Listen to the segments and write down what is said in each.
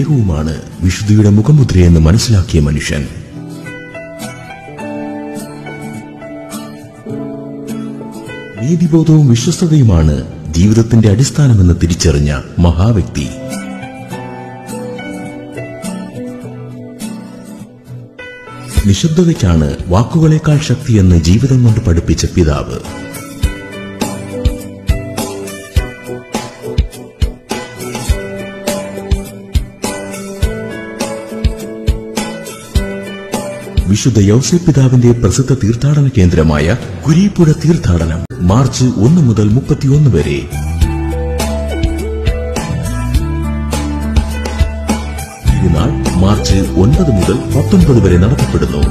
സ്നേഹവുമാണ് വിശുദ്ധിയുടെ മുഖമുദ്രയെന്ന് മനസ്സിലാക്കിയ മനുഷ്യൻ നീതിബോധവും വിശ്വസ്തതയുമാണ് ജീവിതത്തിന്റെ അടിസ്ഥാനമെന്ന് തിരിച്ചറിഞ്ഞ മഹാവ്യക്തി നിശബ്ദതയ്ക്കാണ് വാക്കുകളേക്കാൾ ശക്തിയെന്ന് ജീവിതം കൊണ്ട് പഠിപ്പിച്ച പിതാവ് വിശുദ്ധ യൗസേ പിതാവിന്റെ പ്രസിദ്ധ തീർത്ഥാടന കേന്ദ്രമായ കുരീപ്പുഴ തീർത്ഥാടനം മാർച്ച് ഒന്ന് മുതൽ മുപ്പത്തിയൊന്ന് വരെ തിരുനാൾ മാർച്ച് ഒൻപത് മുതൽ പത്തൊൻപത് വരെ നടത്തപ്പെടുന്നു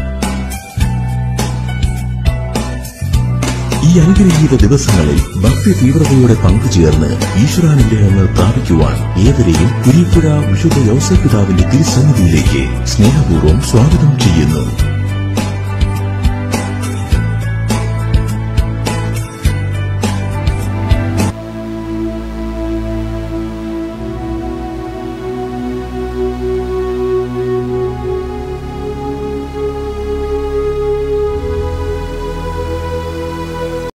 ഈ അനുഗ്രഹീത ദിവസങ്ങളിൽ ഭക്തി തീവ്രതയോടെ പങ്കുചേർന്ന് ഈശ്വരാനുഗ്രഹങ്ങൾ പ്രാപിക്കുവാൻ ഏവരെയും കുരീപ്പുഴ വിശുദ്ധ യൗസപിതാവിന്റെ തിരുസന്നിധിയിലേക്ക് സ്നേഹപൂർവ്വം സ്വാഗതം ചെയ്യുന്നു